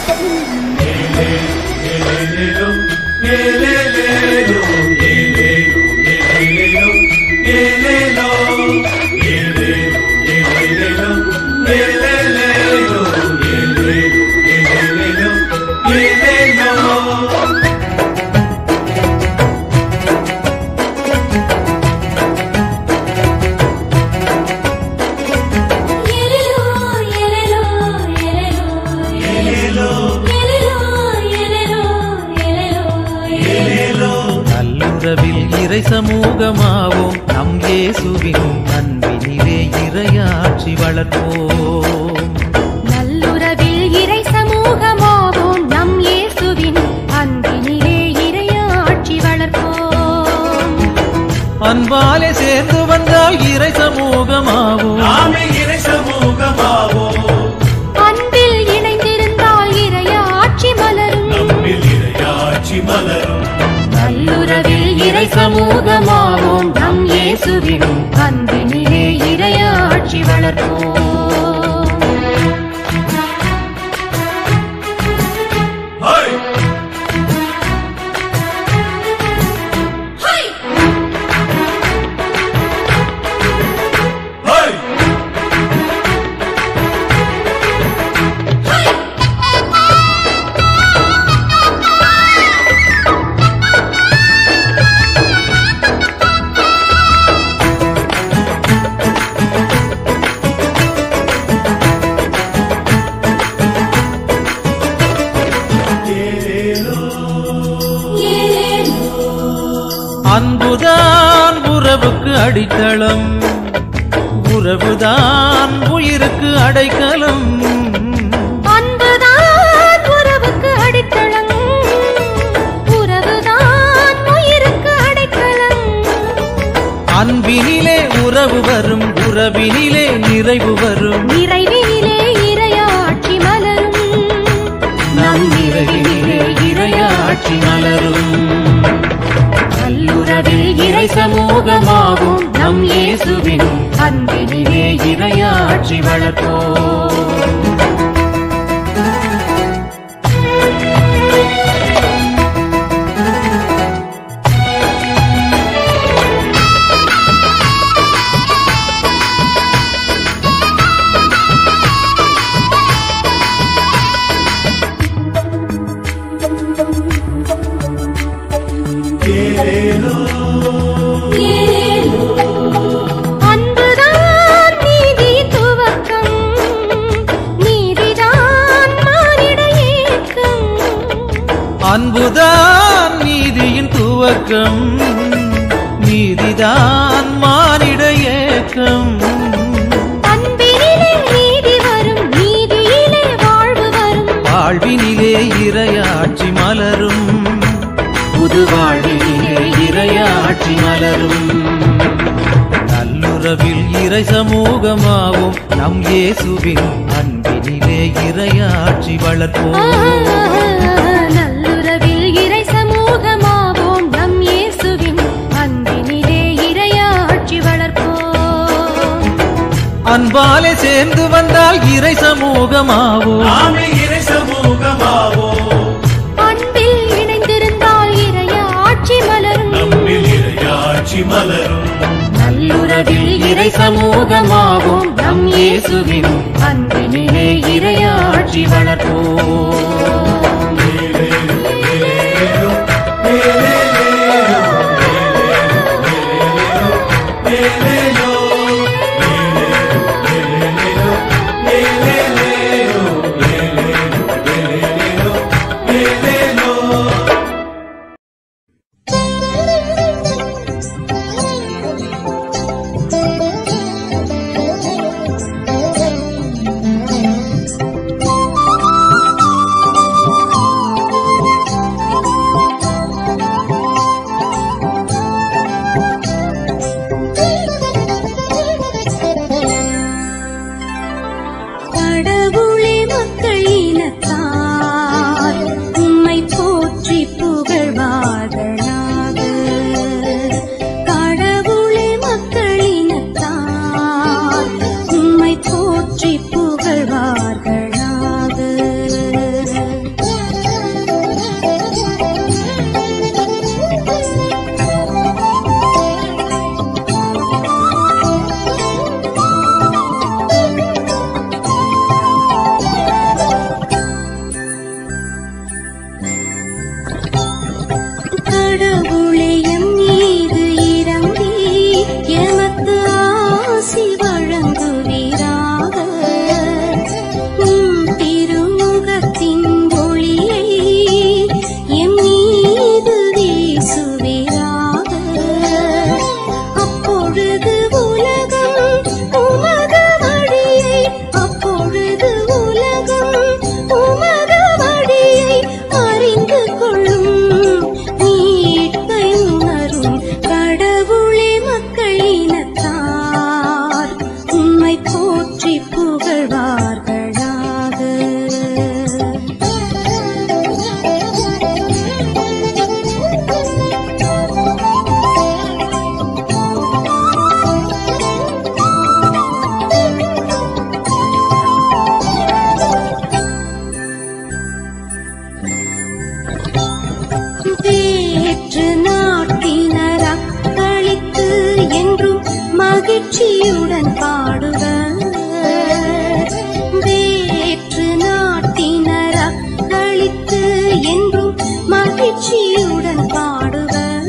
எலெலோ எலெலோ எலெலோ எலெலோ எலெலோ எலெலோ நல்லுறவில் இறை சமூகமாவோம் நம் இயேசுவின் அன்பினிலே இறையாட்சி வளர்ப்போம் நல்லுறவில் இறை சமூகமாவோம் நம் இயேசுவின் அன்பினிலே இறையாட்சி வளர்ப்போம் அன்பாலே சேர்ந்து வந்தால் இறை சமூகமாவோம் நாமே இறை சமூகமாவோம் அன்பில் இணைந்திருந்தால் இறையாட்சி மலரும் நம்மில் இறையாட்சி மலரும் நல்லுறவில் இறை சமூகமாவோம் நம் இயேசுவின் அன்பினிலே இறையாட்சி வளர்ப்போம் ஹை! ஹை! அன்புதான் உறவுக்கு அடித்தளம் உறவுதான் உயிருக்கு அடைக்கலம் அன்புதான் உறவுக்கு அடித்தளம் உறவுதான் உயிருக்கு அடைக்கலம் அன்பினிலே உறவு வரும் உறவினிலே நிறைவு வரும் நிறைவினிலே இறையாட்சி மலரும் நம் நிறைவினிலே இறையாட்சி மலரும் நல்லுறவில் இறை சமூகமாகும் நம் இயேசுவின் அன்பினிலே இறையாட்சி வளர்ப்போம் அன்புதான் நீதி துவக்கம் நீதிதான் மானிட ஏக்கம் அன்புதான் நீதியின் துவக்கம் நீதிதான் மானிட ஏக்கம் அன்பினிலே நீதி வரும் நீதியிலே வாழ்வு வரும் வாழ்வினிலே இறையாட்சி மலரும் புது வாழ்வினிலே இறையாட்சி மலரும் நல்லுறவில் இறை சமூகமாவும் நம் இயேசுவின் அன்பினிலே இறையாட்சி ஆ, வளர்ப்போம் நல்லுறவில் இறை சமூகமாவோம் நம் இயேசுவின் அன்பினிலே இறையாட்சி வளர்ப்போம் அன்பாலே சேர்ந்து வந்தால் இறை சமூகமாவோம் நாமே இறை சமூகமாவோம் அன்பில் இணைந்திருந்தால் இறையாட்சி மலரும் நம்மில் இறையாட்சி மலரும் நல்லுறவில் இறை சமூகமாவோம் நம் இயேசுவின் அன்பினிலே இறையாட்சி வளர்ப்போம் ஆ மகிழ்ச்சியுடன் பாடுவர் வேற்று நாட்டினர் அக்களித்து என்றும் மகிழ்ச்சியுடன் பாடுவர்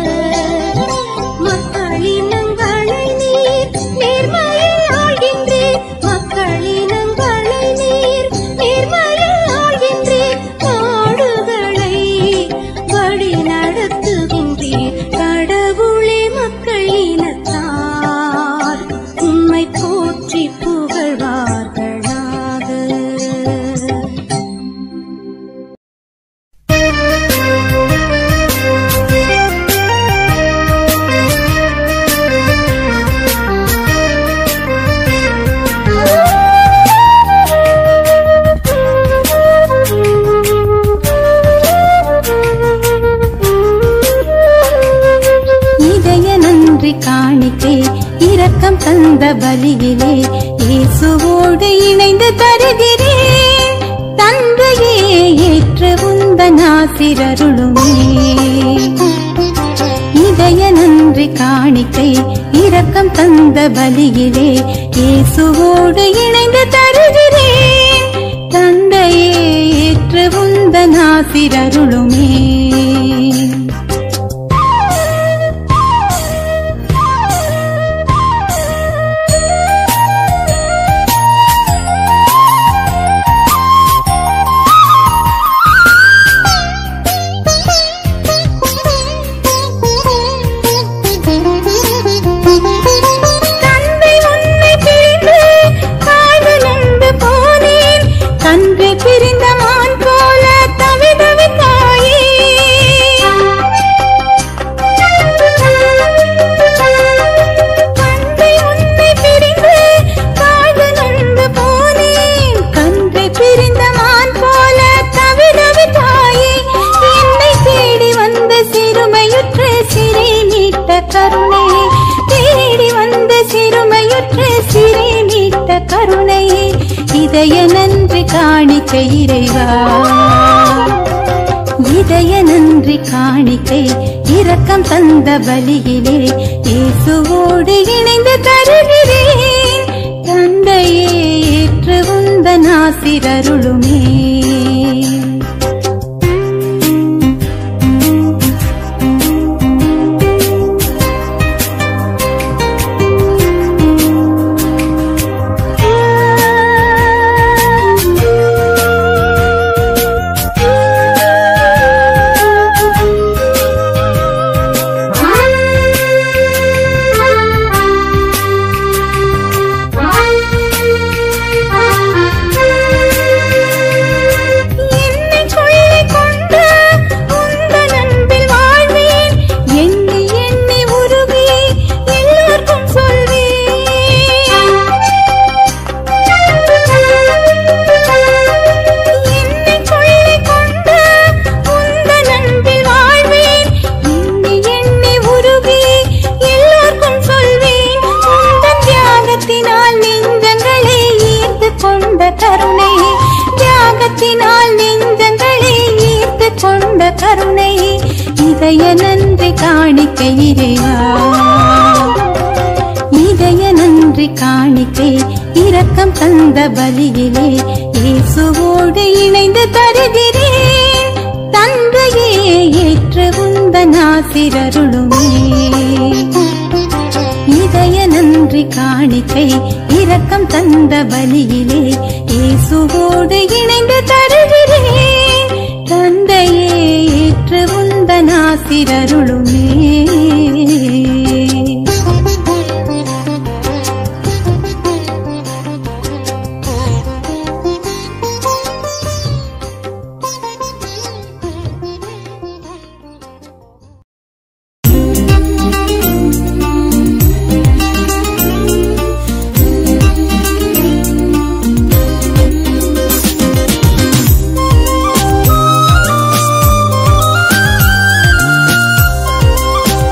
மக்களினங்களை நீர் நேர்மையில் ஆள்கின்றீர் மக்களினங்களை நீர் நேர்மையில் ஆள்கின்றீர் நாடுகளை வழி நடத்துகின்றீர் கடவுளே மக்கள் இனத்தார் உம்மை போற்றி புகழ்வார்களாக இதய நன்றி காணிக்கை இரக்கம் தந்த பலியிலே இயேசுவோடு இணைந்து தருகிறேன் தந்தையே ஏற்று உந்த நாசிரருளுமே இதய நன்றி காணிக்கை இரக்கம் தந்த பலியிலே இயேசுவோடு இணைந்து தருகிறேன் தந்தையே ஏற்று உந்த நாசிரருளுமே தந்தை உன்னை பிரிந்து காது நொந்து போனேன் கன்று பிரிந்த மான் போல தவிதவித்தாயே தந்தை உன்னை பிரிந்து காது நொந்து போனேன் கன்று பிரிந்த மான் போல தவிதவித்தாயே என்னை தேடி வந்த சிறுமையுற்ற சிறை மீட்ட கருணை தேடி வந்த சிறுமையுற்ற சிறை மீட்ட கருணை இதய நன்றி காணிக்கை இறைவா இதய நன்றி காணிக்கை இரக்கம் தந்த பலியிலே இயேசுவோடு இணைந்து தருகிறேன் தந்தையே ஏற்று உந்த நாசிரருளுமே என்னை கொள்ளைக் கொண்ட உந்தன் அன்பில் வாழ்வேன். எண்ணி எண்ணி உருகி எல்லோர்க்கும் சொல்வேன். என்னை கொள்ளைக் கொண்ட உந்தன் அன்பில் வாழ்வேன். எண்ணி எண்ணி உருகி எல்லோர்க்கும் சொல்வேன். உந்தன் தியாகத்தினால் நெஞ்சங்களை ஈர்த்து கொண்ட கருணை தியாகத்தினால் நெஞ்சங்களை ஈர்த்து கொண்ட கருணை இதய நன்றி காணிக்கை இறைவா இதய நன்றி காணிக்கை இரக்கம் தந்த பலியிலே இயேசுவோடு இணைந்து தருகிறேன் தந்தையே ஏற்று உந்த நாசிரருளுமே இதய நன்றி காணிக்கை இரக்கம் தந்த பலியிலே இயேசுவோடு இணைந்து தருகிறேன் தந்தையே ஏற்று உந்த நாசிரருளுமே ஆ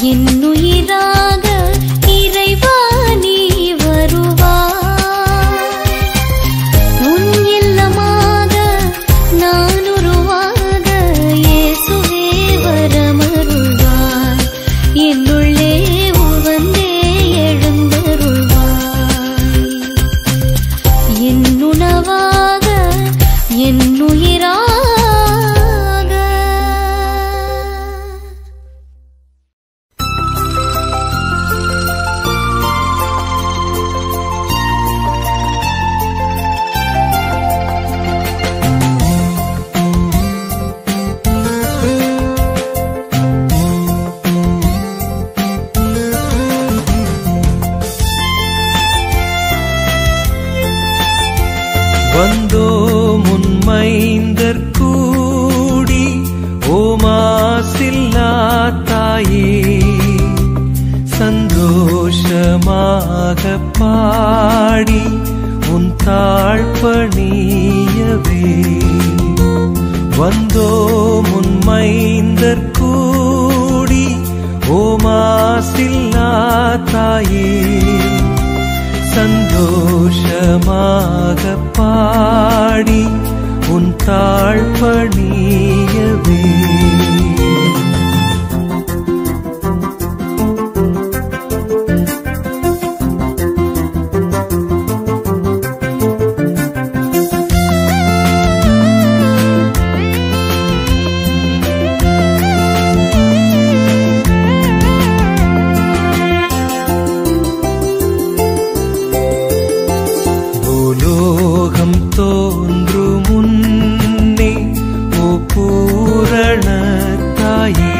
என்னுயிராக இறைவா நீ வருவாய் உன் இல்லமாக நான் உருவாக இயேசுவே வரமருள்வாய் என்னுள்ளே உவந்தே எழுந்தருள்வாய் என்னுணவாக என்னுயிராக வந்தோ முன்மைந்தர் கூடி ஓமாசில்லா தாயே சந்தோஷமாக பாடி உன் தாழ்பணியவே வந்தோ முன்மைந்தர் கூடி ஓமாசில்லா தாயே சந்தோஷமாக பாடி உன் தாழ்பணியவே பூலோகம் தோன்று முன்னே ஓ பூரண தாயே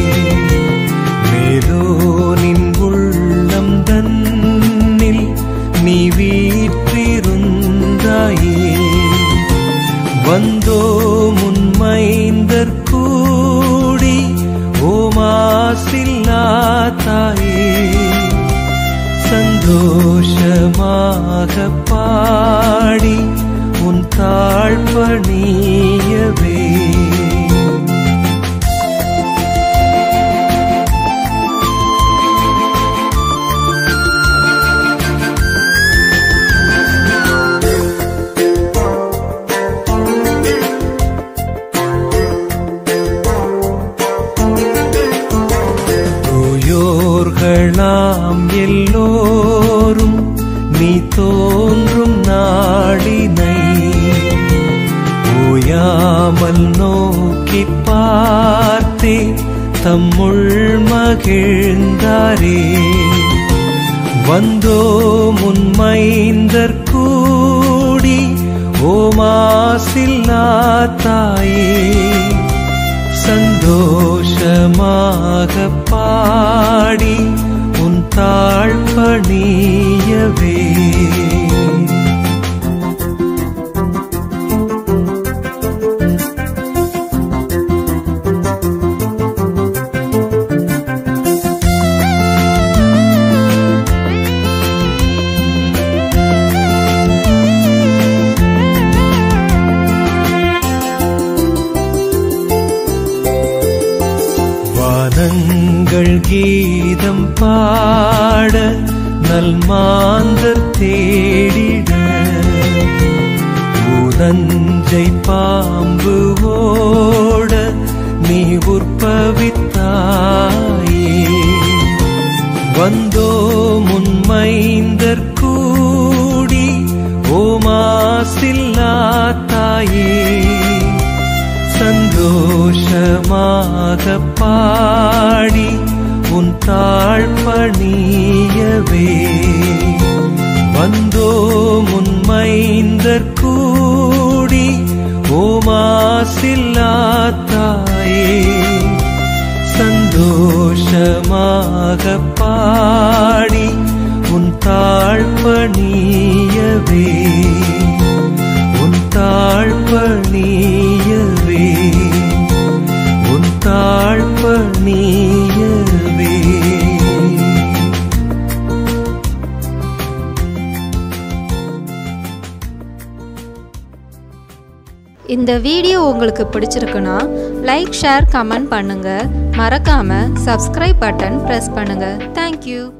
மேலோனின் உள்ளம் தன்னில் நீ வீற்றிருந்தாயே வந்தோ முன்மைந்தர் கூடி ஓமாசில்லா தாயே சந்தோஷமாக பாடி உன் தாழ்பணியவே தூயோர்களாம் எல்லோரும் நீ தோன்றும் நாடினை ஓயாமல் நோக்கி பார்த்தே தம்முள் மகிழ்ந்தாரே வந்தோ முன்மைந்தர் கூடி ஓமாசில்லா தாயே சந்தோஷமாக பாடி உன் தாழ்பணியவே வானங்கள் கீதம் பாட நல் மாந்தர் தேடிட பூதஞ்சை பாம்பு ஓட நீ உற்பவித்தாயே வந்தோ முன்மைந்தர் கூடி ஓமாசில்லா தாயே சந்தோஷமாக பாடி உன் தாழ்பணியவே வந்தோ முன்மைந்தர் கூடி ஓமாசில்லா தாயே சந்தோஷமாக பாடி உன் தாழ்பணியவே உன் தாழ்பணியவே உன் தாழ்பணியவே இந்த வீடியோ உங்களுக்கு பிடிச்சிருக்குன்னா லைக் ஷேர் கமெண்ட் பண்ணுங்க மறக்காம சப்ஸ்கிரைப் பட்டன் ப்ரெஸ் பண்ணுங்க தேங்க்யூ